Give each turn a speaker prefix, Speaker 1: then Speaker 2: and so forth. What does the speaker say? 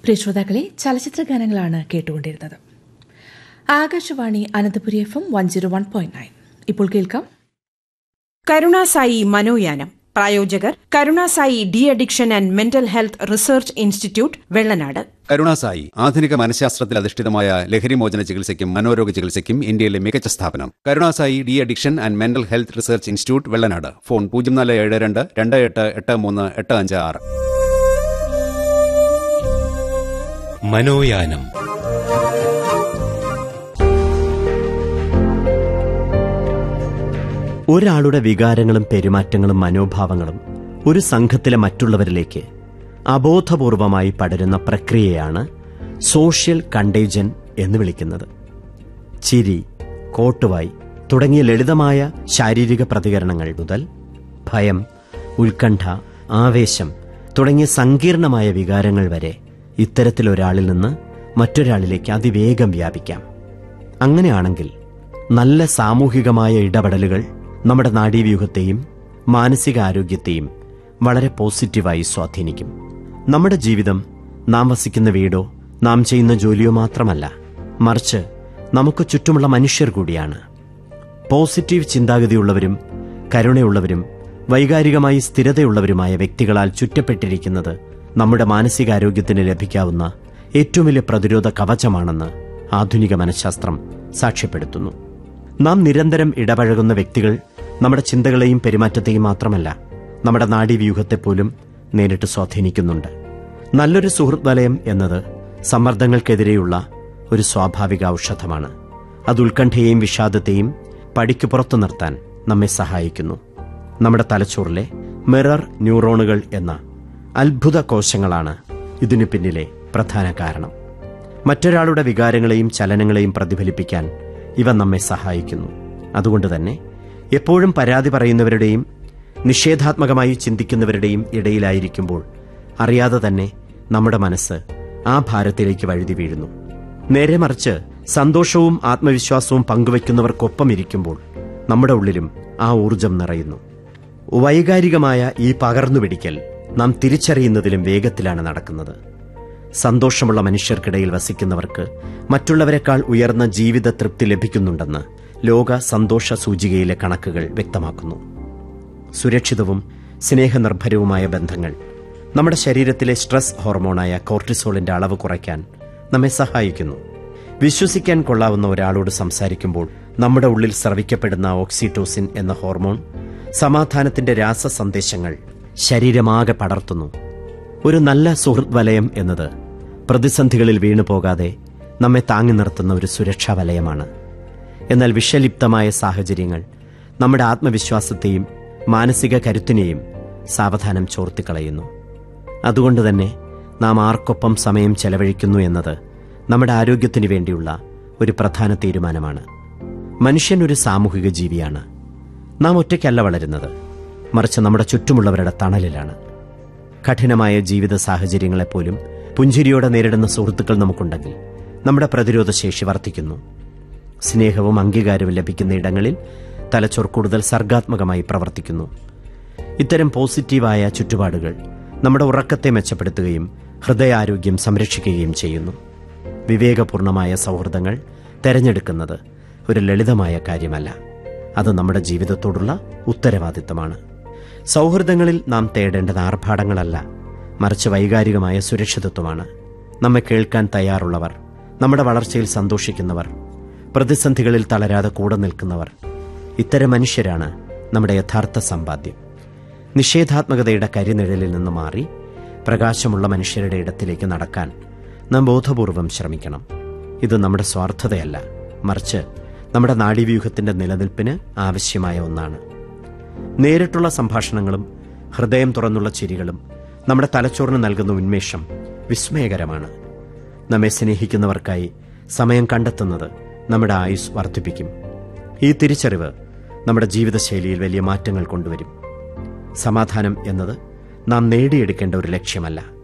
Speaker 1: പ്രിയ ശ്രോതാക്കളെ ചലച്ചിത്ര ഗാനങ്ങളാണ് കേട്ടുകൊണ്ടിരുന്നത് Akashvani Ananthapuri F M one zero one point nine ഇപ്പോൾ കേൾക്കാം
Speaker 2: കരുണാസായി മനോയാനം പ്രായോജകർ Karunasai de addiction and mental health research institute Vellanad
Speaker 3: Karunasai ആധുനിക മനഃശാസ്ത്രത്തിൽ അധിഷ്ഠിതമായ ലഹരിമോചന ചികിത്സയ്ക്കും മനോരോഗ ചികിത്സയ്ക്കും ഇന്ത്യയിലെ മികച്ച സ്ഥാപനം Karunasai de addiction and mental health research institute Vellanad phone പൂജ്യം നാല് ഏഴ് രണ്ട് രണ്ട് എട്ട് എട്ട് മൂന്ന് എട്ട് അഞ്ച് ആറ്
Speaker 4: മനോയാനം
Speaker 5: ഒരാളുടെ വികാരങ്ങളും പെരുമാറ്റങ്ങളും മനോഭാവങ്ങളും ഒരു സംഘത്തിലെ മറ്റുള്ളവരിലേക്ക് അബോധപൂർവമായി പടരുന്ന പ്രക്രിയയാണ് സോഷ്യൽ കണ്ടേജൻ എന്ന് വിളിക്കുന്നത് ചിരി കോട്ടുവായി തുടങ്ങിയ ലളിതമായ ശാരീരിക പ്രതികരണങ്ങൾ മുതൽ ഭയം ഉത്കണ്ഠ ആവേശം തുടങ്ങിയ സങ്കീർണമായ വികാരങ്ങൾ വരെ ഇത്തരത്തിലൊരാളിൽ നിന്ന് മറ്റൊരാളിലേക്ക് അതിവേഗം വ്യാപിക്കാം അങ്ങനെയാണെങ്കിൽ നല്ല സാമൂഹികമായ ഇടപെടലുകൾ നമ്മുടെ നാഡീവ്യൂഹത്തെയും മാനസികാരോഗ്യത്തെയും വളരെ പോസിറ്റീവായി സ്വാധീനിക്കും നമ്മുടെ ജീവിതം നാം വസിക്കുന്ന വീടോ നാം ചെയ്യുന്ന ജോലിയോ മാത്രമല്ല മറിച്ച് നമുക്ക് ചുറ്റുമുള്ള മനുഷ്യർ കൂടിയാണ് പോസിറ്റീവ് ചിന്താഗതിയുള്ളവരും കരുണയുള്ളവരും വൈകാരികമായി സ്ഥിരതയുള്ളവരുമായ വ്യക്തികളാൽ ചുറ്റപ്പെട്ടിരിക്കുന്നത് നമ്മുടെ മാനസികാരോഗ്യത്തിന് ലഭിക്കാവുന്ന ഏറ്റവും വലിയ പ്രതിരോധ കവചമാണെന്ന് ആധുനിക മനഃശാസ്ത്രം സാക്ഷ്യപ്പെടുത്തുന്നു നാം നിരന്തരം ഇടപഴകുന്ന വ്യക്തികൾ നമ്മുടെ ചിന്തകളെയും പെരുമാറ്റത്തെയും മാത്രമല്ല നമ്മുടെ നാഡീവ്യൂഹത്തെ പോലും നേരിട്ട് സ്വാധീനിക്കുന്നുണ്ട് നല്ലൊരു സുഹൃത്ത് വലയം എന്നത് സമ്മർദ്ദങ്ങൾക്കെതിരെയുള്ള ഒരു സ്വാഭാവിക ഔഷധമാണ് അത് ഉത്കണ്ഠയെയും വിഷാദത്തെയും പടിക്ക് പുറത്തു നിർത്താൻ നമ്മെ സഹായിക്കുന്നു നമ്മുടെ തലച്ചോറിലെ മിറർ ന്യൂറോണുകൾ എന്ന അത്ഭുത കോശങ്ങളാണ് ഇതിനു പിന്നിലെ പ്രധാന കാരണം മറ്റൊരാളുടെ വികാരങ്ങളെയും ചലനങ്ങളെയും പ്രതിഫലിപ്പിക്കാൻ ഇവ നമ്മെ സഹായിക്കുന്നു അതുകൊണ്ട് തന്നെ എപ്പോഴും പരാതി പറയുന്നവരുടെയും നിഷേധാത്മകമായി ചിന്തിക്കുന്നവരുടെയും ഇടയിലായിരിക്കുമ്പോൾ അറിയാതെ തന്നെ നമ്മുടെ മനസ്സ് ആ ഭാരത്തിലേക്ക് വഴുതി വീഴുന്നു നേരെ മറിച്ച് സന്തോഷവും ആത്മവിശ്വാസവും പങ്കുവയ്ക്കുന്നവർക്കൊപ്പം ഇരിക്കുമ്പോൾ നമ്മുടെ ഉള്ളിലും ആ ഊർജം നിറയുന്നു വൈകാരികമായ ഈ പകർന്നുപിടിക്കൽ നാം തിരിച്ചറിയുന്നതിലും വേഗത്തിലാണ് നടക്കുന്നത് സന്തോഷമുള്ള മനുഷ്യർക്കിടയിൽ വസിക്കുന്നവർക്ക് മറ്റുള്ളവരെക്കാൾ ഉയർന്ന ജീവിത തൃപ്തി ലഭിക്കുന്നുണ്ടെന്ന് ലോക സന്തോഷ സൂചികയിലെ കണക്കുകൾ വ്യക്തമാക്കുന്നു സുരക്ഷിതവും സ്നേഹനിർഭരവുമായ ബന്ധങ്ങൾ നമ്മുടെ ശരീരത്തിലെ സ്ട്രെസ് ഹോർമോണായ കോർട്ടിസോളിന്റെ അളവ് കുറയ്ക്കാൻ നമ്മെ സഹായിക്കുന്നു വിശ്വസിക്കാൻ കൊള്ളാവുന്ന ഒരാളോട് സംസാരിക്കുമ്പോൾ നമ്മുടെ ഉള്ളിൽ സ്രവിക്കപ്പെടുന്ന ഓക്സിറ്റോസിൻ എന്ന ഹോർമോൺ സമാധാനത്തിന്റെ രാസ സന്ദേശങ്ങൾ ശരീരമാകെ പടർത്തുന്നു ഒരു നല്ല സുഹൃത്ത് വലയം എന്നത് പ്രതിസന്ധികളിൽ വീണു പോകാതെ നമ്മെ താങ്ങി നിർത്തുന്ന ഒരു സുരക്ഷാ വലയമാണ് എന്നാൽ വിഷലിപ്തമായ സാഹചര്യങ്ങൾ നമ്മുടെ ആത്മവിശ്വാസത്തെയും മാനസിക കരുത്തിനെയും സാവധാനം ചോർത്തിക്കളയുന്നു അതുകൊണ്ട് തന്നെ നാം ആർക്കൊപ്പം സമയം ചെലവഴിക്കുന്നു എന്നത് നമ്മുടെ ആരോഗ്യത്തിനു വേണ്ടിയുള്ള ഒരു പ്രധാന തീരുമാനമാണ് മനുഷ്യൻ ഒരു സാമൂഹിക ജീവിയാണ് നാം ഒറ്റയ്ക്കല്ല വളരുന്നത് മറിച്ച് നമ്മുടെ ചുറ്റുമുള്ളവരുടെ തണലിലാണ് കഠിനമായ ജീവിത സാഹചര്യങ്ങളെപ്പോലും പുഞ്ചിരിയോടെ നേരിടുന്ന സുഹൃത്തുക്കൾ നമുക്കുണ്ടെങ്കിൽ നമ്മുടെ പ്രതിരോധ ശേഷി വർദ്ധിക്കുന്നു സ്നേഹവും അംഗീകാരവും ലഭിക്കുന്ന ഇടങ്ങളിൽ തലച്ചോർ കൂടുതൽ സർഗാത്മകമായി പ്രവർത്തിക്കുന്നു ഇത്തരം പോസിറ്റീവായ ചുറ്റുപാടുകൾ നമ്മുടെ ഉറക്കത്തെ മെച്ചപ്പെടുത്തുകയും ഹൃദയാരോഗ്യം സംരക്ഷിക്കുകയും ചെയ്യുന്നു വിവേകപൂർണമായ സൗഹൃദങ്ങൾ തെരഞ്ഞെടുക്കുന്നത് ഒരു ലളിതമായ കാര്യമല്ല അത് നമ്മുടെ ജീവിതത്തോടുള്ള ഉത്തരവാദിത്തമാണ് സൗഹൃദങ്ങളിൽ നാം തേടേണ്ടത് ആർഭാടങ്ങളല്ല മറിച്ച് വൈകാരികമായ സുരക്ഷിതത്വമാണ് നമ്മെ കേൾക്കാൻ തയ്യാറുള്ളവർ നമ്മുടെ വളർച്ചയിൽ സന്തോഷിക്കുന്നവർ പ്രതിസന്ധികളിൽ തളരാതെ കൂടെ നിൽക്കുന്നവർ ഇത്തരം മനുഷ്യരാണ് നമ്മുടെ യഥാർത്ഥ സമ്പാദ്യം നിഷേധാത്മകതയുടെ കരിനിഴലിൽ നിന്ന് മാറി പ്രകാശമുള്ള മനുഷ്യരുടെ ഇടത്തിലേക്ക് നടക്കാൻ നാം ബോധപൂർവം ശ്രമിക്കണം ഇത് നമ്മുടെ സ്വാർത്ഥതയല്ല മറിച്ച് നമ്മുടെ നാഡീവ്യൂഹത്തിന്റെ നിലനിൽപ്പിന് ആവശ്യമായ ഒന്നാണ് നേരിട്ടുള്ള സംഭാഷണങ്ങളും ഹൃദയം തുറന്നുള്ള ചിരികളും നമ്മുടെ തലച്ചോറിന് നൽകുന്ന ഉന്മേഷം വിസ്മയകരമാണ് നമ്മെ സ്നേഹിക്കുന്നവർക്കായി സമയം കണ്ടെത്തുന്നത് നമ്മുടെ ആയുസ് വർദ്ധിപ്പിക്കും ഈ തിരിച്ചറിവ് നമ്മുടെ ജീവിതശൈലിയിൽ വലിയ മാറ്റങ്ങൾ കൊണ്ടുവരും സമാധാനം എന്നത് നാം നേടിയെടുക്കേണ്ട ഒരു ലക്ഷ്യമല്ല